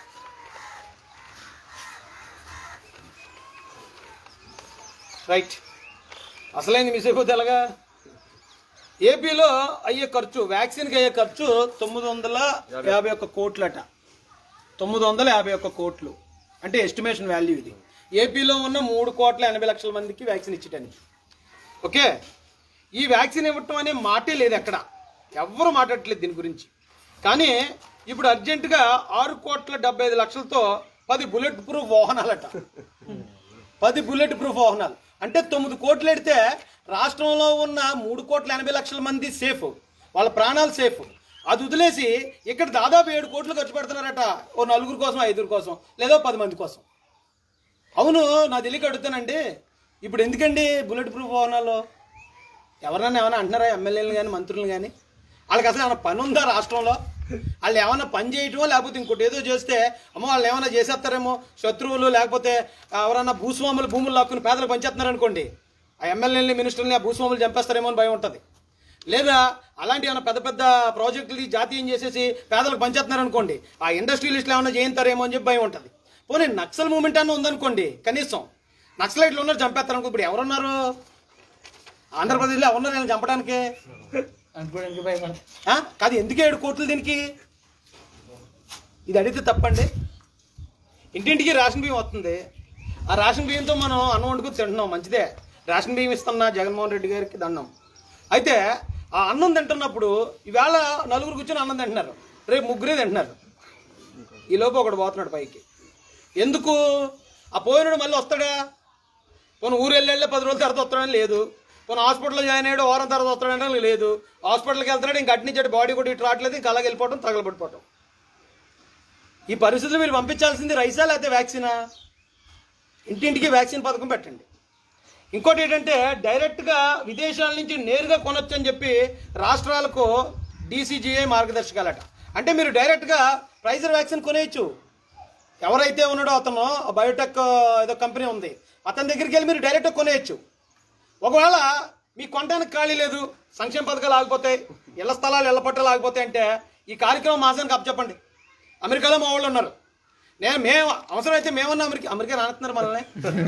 రైట్ అసలైంది మిస్ అయిపోతే ఎలాగా ఏపీలో అయ్యే ఖర్చు వ్యాక్సిన్కి అయ్యే ఖర్చు తొమ్మిది వందల యాభై ఒక్క కోట్లట తొమ్మిది వందల యాభై ఒక్క కోట్లు అంటే ఎస్టిమేషన్ వాల్యూ ఇది ఏపీలో ఉన్న మూడు కోట్ల ఎనభై లక్షల మందికి వ్యాక్సిన్ ఇచ్చటానికి ఓకే ఈ వ్యాక్సిన్ ఇవ్వటం అనే మాటే లేదు ఎక్కడ ఎవ్వరు మాట్లాడట్లేదు దీని గురించి కానీ ఇప్పుడు అర్జెంటుగా ఆరు కోట్ల డెబ్బై ఐదు లక్షలతో పది బుల్లెట్ ప్రూఫ్ వాహనాలట పది బుల్లెట్ ప్రూఫ్ వాహనాలు అంటే తొమ్మిది కోట్లు ఎడితే రాష్ట్రంలో ఉన్న మూడు కోట్ల ఎనభై లక్షల మంది సేఫ్ వాళ్ళ ప్రాణాలు సేఫ్ అది వదిలేసి ఇక్కడ దాదాపు ఏడు కోట్లు ఖర్చు పెడుతున్నారట ఓ నలుగురు కోసం ఐదుగురు కోసం లేదా పది మంది కోసం అవును నా తెలియక అడుగుతానండి ఇప్పుడు ఎందుకండి బుల్లెట్ ప్రూఫ్ వాహనాలు ఎవరన్నా ఏమైనా అంటున్నారా ఎమ్మెల్యేలు కానీ మంత్రులు కానీ వాళ్ళకి అసలు ఏమైనా పని ఉందా రాష్ట్రంలో వాళ్ళు ఏమైనా పని చేయటమో లేకపోతే ఇంకోటి ఏదో చేస్తే అమ్మో వాళ్ళు ఏమైనా చేసేస్తారేమో శత్రువులు లేకపోతే ఎవరైనా భూస్వాములు భూములు లాక్కుని పేదలకు పంచేస్తున్నారు అనుకోండి ఆ ఎమ్మెల్యేలని మినిస్టర్ని ఆ భూస్వాములు చంపేస్తారేమో అని భయం ఉంటుంది లేదా అలాంటి ఏమైనా పెద్ద పెద్ద ప్రాజెక్టులు జాతీయం చేసేసి పేదలకు పంచేస్తున్నారు అనుకోండి ఆ ఇండస్ట్రియలిస్టులు ఏమైనా చేయింతారేమో అని చెప్పి భయం ఉంటుంది పోనీ నక్సల్ మూమెంట్ అన్న ఉందనుకోండి కనీసం నక్సలైట్లు ఉన్నారు చంపేస్తారు అనుకో ఇప్పుడు ఎవరున్నారు ఆంధ్రప్రదేశ్లో ఎవరున్నారు నేను చంపడానికి ఆ? కాదు ఎందుకు ఏడు కోట్లు దీనికి ఇది అడిగితే తప్పండి ఇంటింటికి రేషన్ బియ్యం వస్తుంది ఆ రేషన్ బియ్యంతో మనం అన్నం వండుకుని తింటున్నాం మంచిదే రేషన్ బియ్యం ఇస్తున్నా జగన్మోహన్ రెడ్డి గారికి దండం అయితే ఆ అన్నం తింటున్నప్పుడు ఈవేళ నలుగురు కూర్చొని అన్నం తింటున్నారు రేపు ముగ్గురే తింటున్నారు ఈ లోపు ఒకడు పోతున్నాడు పైకి ఎందుకు ఆ పోయినాడు మళ్ళీ వస్తాడా పోనీ ఊరు వెళ్ళి పది రోజుల తర్వాత వస్తాడని లేదు పోనీ హాస్పిటల్లో జాయిన్ అయ్యాడు వారం తర్వాత వస్తాడని లేదు హాస్పిటల్కి వెళ్తున్నాడు ఇంకా అట్నుంచి బాడీ కూడా ఇటు రావట్లేదు ఇంకా అలాగే వెళ్ళిపోవడం తగలబడిపోవటం ఈ పరిస్థితులు మీరు పంపించాల్సింది రైసా లేకపోతే వ్యాక్సినా ఇంటింటికి వ్యాక్సిన్ పథకం పెట్టండి ఇంకోటి ఏంటంటే డైరెక్ట్గా విదేశాల నుంచి నేరుగా కొనొచ్చు అని చెప్పి రాష్ట్రాలకు డీసీజీఐ మార్గదర్శకాలట అంటే మీరు డైరెక్ట్గా ప్రైజర్ వ్యాక్సిన్ కొనేయచ్చు ఎవరైతే ఉన్నాడో అతను ఆ బయోటెక్ ఏదో కంపెనీ ఉంది అతని దగ్గరికి వెళ్ళి మీరు డైరెక్ట్గా కొనేయచ్చు ఒకవేళ మీ కొనడానికి ఖాళీ లేదు సంక్షేమ పథకాలు ఆగిపోతాయి ఇళ్ల స్థలాలు ఇళ్ల పట్టాలు ఆగిపోతాయి అంటే ఈ కార్యక్రమం మాసానికి అప్పచెప్పండి అమెరికాలో మా వాళ్ళు ఉన్నారు నేను మేము అవసరమైతే మేమన్నా అమెరికా అమెరికా రానుతున్నారు మనల్ని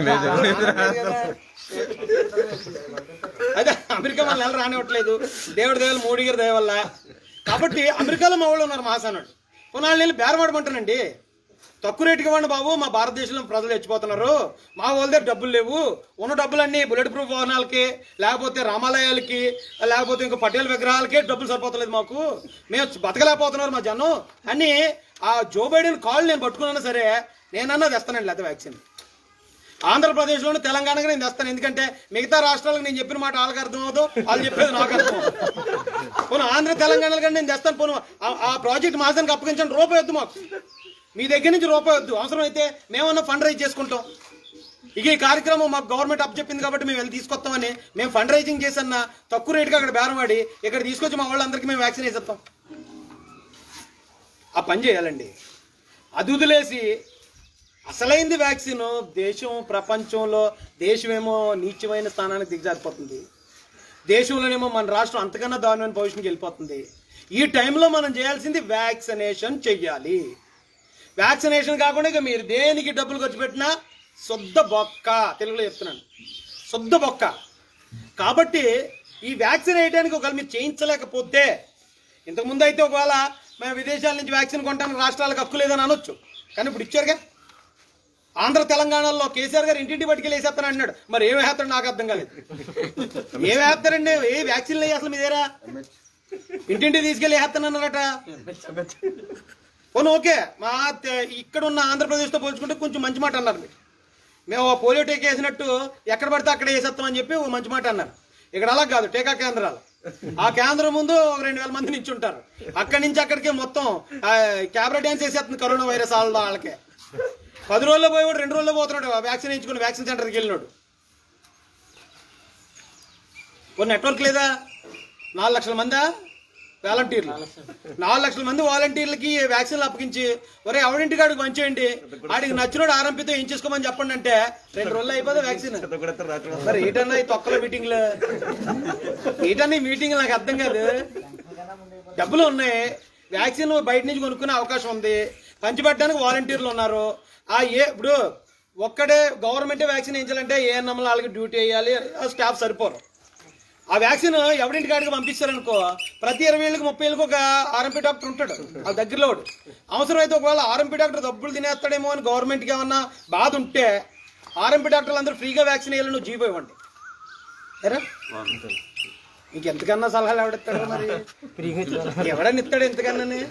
అదే అమెరికా మనల్ని ఎలా రానివ్వట్లేదు దేవుడి దేవాల మోడీ గారి దయ వల్ల కాబట్టి అమెరికాలో మా వాళ్ళు ఉన్నారు మాసానాడు పునాళ్ళు వెళ్ళి బేరమాడమంటానండి తక్కువ రేటుకి ఇవ్వండి బాబు మా భారతదేశంలో ప్రజలు చచ్చిపోతున్నారు మా వాళ్ళ దగ్గర డబ్బులు లేవు ఉన్న డబ్బులన్నీ బుల్లెట్ ప్రూఫ్ వాహనాలకి లేకపోతే రామాలయాలకి లేకపోతే ఇంకో పటేల్ విగ్రహాలకి డబ్బులు సరిపోతలేదు మాకు మేము బతకలేకపోతున్నారు మా జనం అని ఆ జో బైడెన్ కాల్ నేను పట్టుకున్నాను సరే నేనన్నా తెస్తానండి లేదా వ్యాక్సిన్ ఆంధ్రప్రదేశ్లోను తెలంగాణకి నేను తెస్తాను ఎందుకంటే మిగతా రాష్ట్రాలకు నేను చెప్పిన మాట వాళ్ళకి అర్థం అవుతూ వాళ్ళు చెప్పేది నాకు అర్థం అవుతుంది. పోను ఆంధ్ర తెలంగాణలో కానీ నేను తెస్తాను పోను ఆ- ఆ ప్రాజెక్ట్ మాసానికి అప్పగించండి రూపాయి వద్దు మాకు మీ దగ్గర నుంచి రూపాయి వద్దు అవసరం అయితే మేమన్నా ఫండ్ రైజ్ చేసుకుంటాం ఇక ఈ కార్యక్రమం మాకు గవర్నమెంట్ అప్ చెప్పింది కాబట్టి మేము వెళ్ళి తీసుకొస్తామని మేము ఫండ్ రైజింగ్ చేసన్న తక్కువ రేటుకి అక్కడ బేరమాడి ఇక్కడ తీసుకొచ్చి మా వాళ్ళందరికీ మేము వ్యాక్సిన్ వేసేస్తాం ఆ పని చేయాలండి అది వదిలేసి అసలైంది వ్యాక్సిన్ దేశం ప్రపంచంలో దేశమేమో నీచమైన స్థానానికి దిగజారిపోతుంది దేశంలోనేమో మన రాష్ట్రం అంతకన్నా దారుణమైన పొజిషన్కి వెళ్ళిపోతుంది ఈ టైంలో మనం చేయాల్సింది వ్యాక్సినేషన్ చెయ్యాలి వ్యాక్సినేషన్ కాకుండా ఇక మీరు దేనికి డబ్బులు ఖర్చు పెట్టినా శుద్ధ బొక్క తెలుగులో చెప్తున్నాను శుద్ధ బొక్క కాబట్టి ఈ వ్యాక్సిన్ వేయడానికి ఒకవేళ మీరు చేయించలేకపోతే ఇంతకుముందు అయితే ఒకవేళ మేము విదేశాల నుంచి వ్యాక్సిన్ కొంటానికి రాష్ట్రాలకు హక్కు లేదని అనొచ్చు కానీ ఇప్పుడు ఇచ్చారుగా ఆంధ్ర తెలంగాణలో కేసీఆర్ గారు ఇంటింటి పట్టుకెళ్ళి వేసేస్తాను అన్నాడు మరి ఏమి వేస్తాడు నాకు అర్థం కాలేదు ఏమి వేస్తారండి ఏ వ్యాక్సిన్లు వేయి అసలు మీ దగ్గర ఇంటింటి తీసుకెళ్ళి వేస్తానన్నారట పోను ఓకే మా తె- ఇక్కడ ఉన్న ఆంధ్రప్రదేశ్తో పోల్చుకుంటే కొంచెం మంచి మాట అన్నారు మీరు మేము ఓ పోలియో టీకా వేసినట్టు ఎక్కడ పడితే అక్కడ వేసేస్తామని చెప్పి ఓ మంచి మాట అన్నారు ఇక్కడ అలా కాదు టీకా కేంద్రాలు ఆ కేంద్రం ముందు ఒక రెండు వేల మంది నుంచి ఉంటారు అక్కడి నుంచి అక్కడికి మొత్తం క్యాబరా డ్యాన్స్ వేసేస్తుంది కరోనా వైరస్ వాళ్ళ వాళ్ళకే పది రోజుల్లో పోయేవాడు రెండు రోజుల్లో పోతున్నాడు ఆ వ్యాక్సిన్ వేయించుకుని వ్యాక్సిన్ సెంటర్కి వెళ్ళినాడు ఓ నెట్వర్క్ లేదా నాలుగు లక్షల మందా వాలంటీర్లు నాలుగు లక్షల మంది వాలంటీర్లకి వ్యాక్సిన్లు అప్పగించి ఒరే ఎవడింటి కాడికి మంచేయండి ఆడికి నచ్చినోడు ఆరంభితో ఏం చేసుకోమని చెప్పండి అంటే రెండు రోజులు అయిపోతే వ్యాక్సిన్ మరి ఏటన్నా ఈ తొక్కల మీటింగ్లు ఏటన్నా ఈ మీటింగ్ నాకు అర్థం కాదు డబ్బులు ఉన్నాయి వ్యాక్సిన్ బయట నుంచి కొనుక్కునే అవకాశం ఉంది పంచిపెట్టడానికి వాలంటీర్లు ఉన్నారు ఆ ఏ ఇప్పుడు ఒక్కడే గవర్నమెంటే వ్యాక్సిన్ వేయించాలంటే ఏఎన్ఎంలు వాళ్ళకి డ్యూటీ వేయాలి ఆ స్టాఫ్ సరిపోరు ఆ వ్యాక్సిన్ ఎవరింటి కాడికి పంపిస్తారనుకో ప్రతి ఇరవై ఏళ్ళకి ముప్పై ఏళ్ళకి ఒక ఆర్ఎంపీ డాక్టర్ ఉంటాడు ఆ దగ్గరలో వాడు అవసరం అయితే ఒకవేళ ఆర్ఎంపీ డాక్టర్ డబ్బులు తినేస్తాడేమో అని గవర్నమెంట్కి ఏమన్నా బాధ ఉంటే ఆర్ఎంపీ డాక్టర్లు అందరూ ఫ్రీగా వ్యాక్సిన్ వేయాలి నువ్వు జీపో ఇవ్వండి సరే ఇంక ఎంతకన్నా సలహాలు ఎవడిస్తాడు మరి ఎవడని ఇస్తాడు ఎంతకన్నా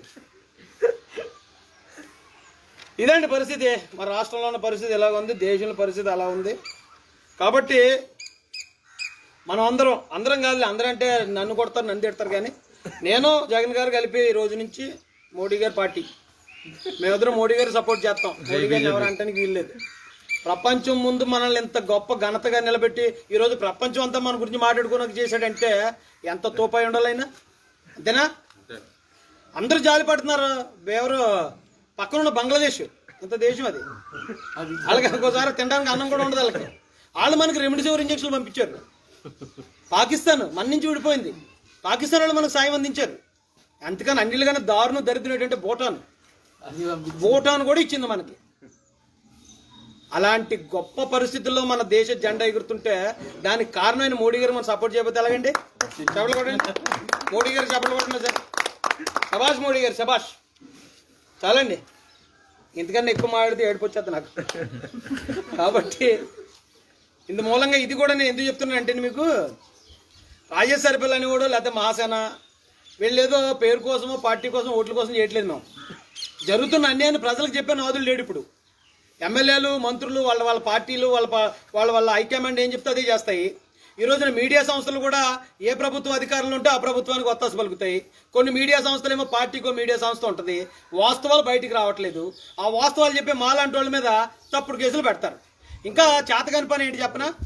ఇదండి పరిస్థితి మన రాష్ట్రంలో ఉన్న పరిస్థితి ఎలా ఉంది దేశంలో పరిస్థితి అలా ఉంది కాబట్టి మనం అందరం అందరం కాదు అందరం అంటే నన్ను కొడతారు నన్ను తిడతారు కానీ నేను జగన్ గారు కలిపి ఈ రోజు నుంచి మోడీ గారి పార్టీ మేమిద్దరం మోడీ గారు సపోర్ట్ చేస్తాం మోడీ గారిని ఎవరు అంటానికి వీల్లేదు ప్రపంచం ముందు మనల్ని ఎంత గొప్ప ఘనతగా నిలబెట్టి ఈ రోజు ప్రపంచం అంతా మన గురించి మాట్లాడుకోనకు చేశాడంటే ఎంత తోపాయి ఉండాలైనా అంతేనా అందరూ జాలి పడుతున్నారు ఎవరు పక్కన ఉన్న బంగ్లాదేశ్ అంత దేశం అది వాళ్ళకి ఒక్కోసారి తినడానికి అన్నం కూడా ఉండదు వాళ్ళకి వాళ్ళు మనకి రెమిడిసివర్ ఇంజక్షన్లు పంపించారు పాకిస్తాన్ మన నుంచి విడిపోయింది పాకిస్తాన్ వాళ్ళు మనకు సాయం అందించారు అంతకని అన్నిటికన్నా దారుణం దరిద్రం ఏంటంటే భూటాన్ భూటాన్ కూడా ఇచ్చింది మనకి అలాంటి గొప్ప పరిస్థితుల్లో మన దేశ జెండా ఎగురుతుంటే దానికి కారణమైన మోడీ గారు మనం సపోర్ట్ చేయకపోతే ఎలాగండి చెప్పలు కొట్టండి మోడీ గారు చెప్పలు కొట్టండి సార్ శబాష్ మోడీ గారు శబాష్ చాలండి ఇంతకన్నా ఎక్కువ మాట్లాడితే ఏడుపు వచ్చేది నాకు కాబట్టి ఇందు మూలంగా ఇది కూడా నేను ఎందుకు చెప్తున్నాను అంటే మీకు రాజేష్ సరిపల్లి అనేవాడు లేకపోతే మహాసేన వీళ్ళేదో పేరు కోసమో పార్టీ కోసం ఓట్ల కోసం చేయట్లేదు మేము జరుగుతున్న అన్యాయాన్ని ప్రజలకు చెప్పే నాదులు లేడు ఇప్పుడు ఎమ్మెల్యేలు మంత్రులు వాళ్ళ వాళ్ళ పార్టీలు వాళ్ళ పా- వాళ్ళ వాళ్ళ హైకమాండ్ ఏం చెప్తే అదే చేస్తాయి ఈ రోజున మీడియా సంస్థలు కూడా ఏ ప్రభుత్వ అధికారులు ఉంటే ఆ ప్రభుత్వానికి ఒత్తాసు పలుకుతాయి కొన్ని మీడియా సంస్థలు ఏమో పార్టీకో మీడియా సంస్థ ఉంటుంది వాస్తవాలు బయటికి రావట్లేదు ఆ వాస్తవాలు చెప్పే మాలాంటి వాళ్ళ మీద తప్పుడు కేసులు పెడతారు ఇంకా చేతకాని పని ఏంటి చెప్పనా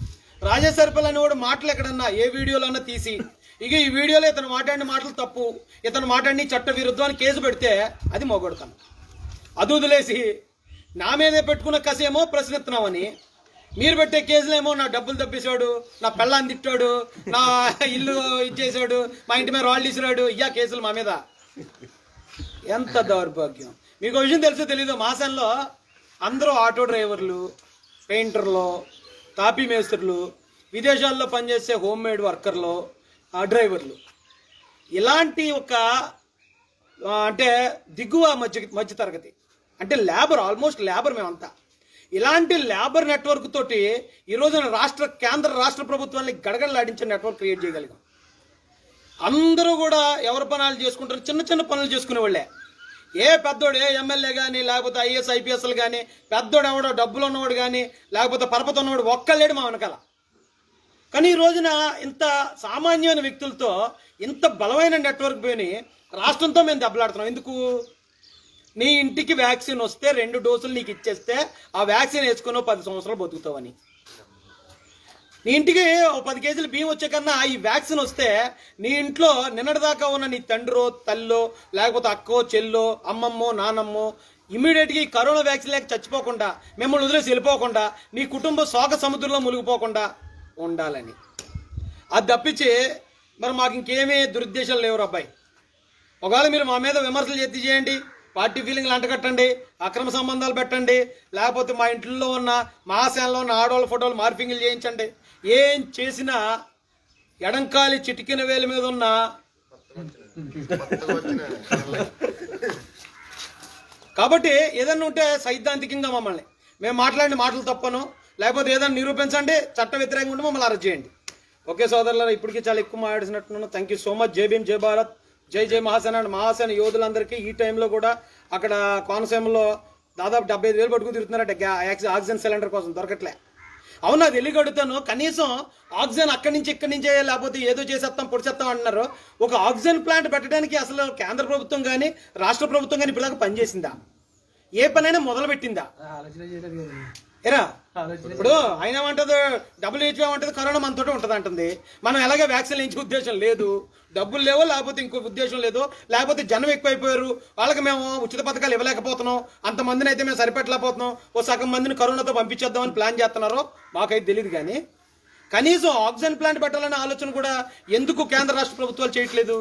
రాజేష్ సర్పల్ అనేవాడు మాటలు ఎక్కడన్నా ఏ వీడియోలన్నా తీసి ఇక ఈ వీడియోలో ఇతను మాట్లాడిన మాటలు తప్పు ఇతను మాట్లాడిన చట్ట విరుద్ధం అని కేసు పెడితే అది మొగొడతాను అది వదిలేసి నా మీదే పెట్టుకున్న కసేమో ప్రశ్నిస్తున్నామని మీరు పెట్టే కేసులేమో నా డబ్బులు తప్పేశాడు నా పెళ్ళాన్ని తిట్టాడు నా ఇల్లు ఇచ్చేసాడు మా ఇంటి మీద రాళ్ళు ఇసిరాడు ఇయ్యా కేసులు మా మీద ఎంత దౌర్భాగ్యం మీకు ఒక విషయం తెలుసో తెలీదు మాసంలో అందరూ ఆటో డ్రైవర్లు పెయింటర్లు తాపీ మేస్త్రులు విదేశాల్లో పనిచేసే హోమ్ మేడ్ వర్కర్లు ఆ డ్రైవర్లు ఇలాంటి ఒక ఆ, అంటే దిగువ మధ్య మధ్య తరగతి అంటే లేబర్ ఆల్మోస్ట్ లేబర్ మేమంతా ఇలాంటి లేబర్ నెట్వర్క్ తోటి ఈ రోజున రాష్ట్ర కేంద్ర రాష్ట్ర ప్రభుత్వాన్ని గడగడలాడించే నెట్వర్క్ క్రియేట్ చేయగలిగాం అందరూ కూడా ఎవరి పనులు చేసుకుంటారు చిన్న చిన్న పనులు చేసుకునే వాళ్ళే ఏ పెద్దోడు ఏ ఎమ్మెల్యే కానీ లేకపోతే ఐఏఎస్ ఐపీఎస్లు కానీ పెద్దోడు ఎవడో డబ్బులు ఉన్నవాడు కానీ లేకపోతే పరపతి ఉన్నవాడు ఒక్కలేడు మా వెనకాల కానీ ఈ రోజున ఇంత సామాన్యమైన వ్యక్తులతో ఇంత బలమైన నెట్వర్క్ పోయి రాష్ట్రంతో మేము దెబ్బలాడుతున్నాం ఎందుకు నీ ఇంటికి వ్యాక్సిన్ వస్తే రెండు డోసులు నీకు ఇచ్చేస్తే ఆ వ్యాక్సిన్ వేసుకుని ఓ పది సంవత్సరాలు బతుకుతావని నీ ఇంటికి ఓ పది కేజీలు బియ్యం వచ్చే కన్నా ఈ వ్యాక్సిన్ వస్తే నీ ఇంట్లో నిన్నటిదాకా ఉన్న నీ తండ్రో తల్లో లేకపోతే అక్కో చెల్లో అమ్మమ్మో నానమ్మో ఇమీడియట్గా ఈ కరోనా వ్యాక్సిన్ లేక చచ్చిపోకుండా మిమ్మల్ని వదిలేసి వెళ్ళిపోకుండా నీ కుటుంబం శోక సముద్రంలో మునిగిపోకుండా ఉండాలని అది తప్పించి మరి మాకు ఇంకేమీ దురుద్దేశాలు లేవు అబ్బాయి ఒకవేళ మీరు మా మీద విమర్శలు ఎత్తి చేయండి పార్టీ ఫీలింగ్లు అంటకట్టండి అక్రమ సంబంధాలు పెట్టండి లేకపోతే మా ఇంట్లో ఉన్న మా సేనలో ఉన్న ఆడవాళ్ళ ఫోటోలు మార్పింగ్లు చేయించండి ఏం చేసినా ఎడంకాలి చిటికిన వేలు మీద ఉన్న కాబట్టి ఏదన్నా ఉంటే సైద్ధాంతికంగా మమ్మల్ని మేము మాట్లాడిన మాటలు తప్పను లేకపోతే ఏదైనా నిరూపించండి చట్ట వ్యతిరేకంగా ఉంటే మమ్మల్ని అరెస్ట్ చేయండి ఓకే సోదరులారా ఇప్పటికీ చాలా ఎక్కువ మాట్లాడినట్టున్నాను thank you so much Jai Bhim జై భారత్ జై జై మహాసేన అండ్ మహాసేన యోధులందరికీ ఈ టైంలో కూడా అక్కడ కోనసీమలో దాదాపు డెబ్బై ఐదు వేలు పట్టుకుని తిరుగుతున్నారట గ్యా- ఆక్సి- ఆక్సిజన్ సిలిండర్ కోసం దొరకట్లే అవునా తెలియక అడుగుతాను కనీసం ఆక్సిజన్ అక్కడి నుంచి ఇక్కడి నుంచే లేకపోతే ఏదో చేసేస్తాం పొడిచేస్తాం అంటున్నారు ఒక ఆక్సిజన్ ప్లాంట్ పెట్టడానికి అసలు కేంద్ర ప్రభుత్వం కానీ రాష్ట్ర ప్రభుత్వం కానీ ఇప్పటిదాకా పనిచేసిందా ఏ పనైనా మొదలు పెట్టిందా ఆలోచన చేయలేదు కదండి ఎరా ఆలోచన ఇప్పుడు ఆయన ఏమంటది డబ్ల్యూహెచ్ఓ ఏమంటది కరోనా మనతోటే ఉంటుంది అంటుంది మనం ఎలాగే వ్యాక్సిన్ వేయించే ఉద్దేశం లేదు డబ్బులు లేవో లేకపోతే ఇంకో ఉద్దేశం లేదు లేకపోతే జనం ఎక్కువైపోయారు వాళ్ళకి మేము ఉచిత పథకాలు ఇవ్వలేకపోతున్నాం అంతమందిని అయితే మేము సరిపెట్టలేకపోతున్నాం ఓ సగం మందిని కరోనాతో పంపించేద్దామని ప్లాన్ చేస్తున్నారో మాకైతే తెలియదు కానీ కనీసం ఆక్సిజన్ ప్లాంట్ పెట్టాలనే ఆలోచన కూడా ఎందుకు కేంద్ర రాష్ట్ర ప్రభుత్వాలు చేయట్లేదు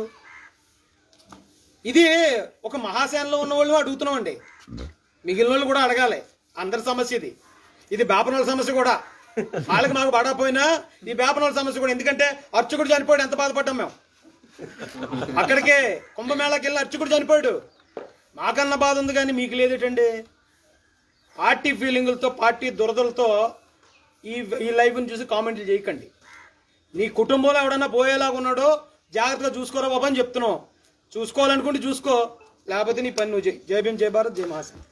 ఇది ఒక మహాసేనలో ఉన్న వాళ్ళు అడుగుతున్నామండి మిగిలిన వాళ్ళు కూడా అడగాలి అందరి సమస్య ఇది ఇది బేపనోళ్ళ సమస్య కూడా వాళ్ళకి మాకు పడకపోయినా ఈ బేపనోళ్ళ సమస్య కూడా ఎందుకంటే అర్చకుడు చనిపోయాడు ఎంత బాధపడ్డాం మేము అక్కడికే కుంభమేళాకి వెళ్ళి అర్చకుడు చనిపోయాడు మాకన్నా బాధ ఉంది కానీ మీకు లేదేటండి పార్టీ ఫీలింగులతో పార్టీ దురదలతో ఈ ఈ లైవ్ని చూసి కామెంట్లు చేయకండి నీ కుటుంబంలో ఎవడన్నా పోయేలాగా ఉన్నాడో జాగ్రత్తగా చూసుకోరా బాబా అని చెప్తున్నావు చూసుకోవాలనుకుంటే చూసుకో లేకపోతే నీ పని నువ్వు చేయి జై భీమ్ జై భారత్ జై మహాసేన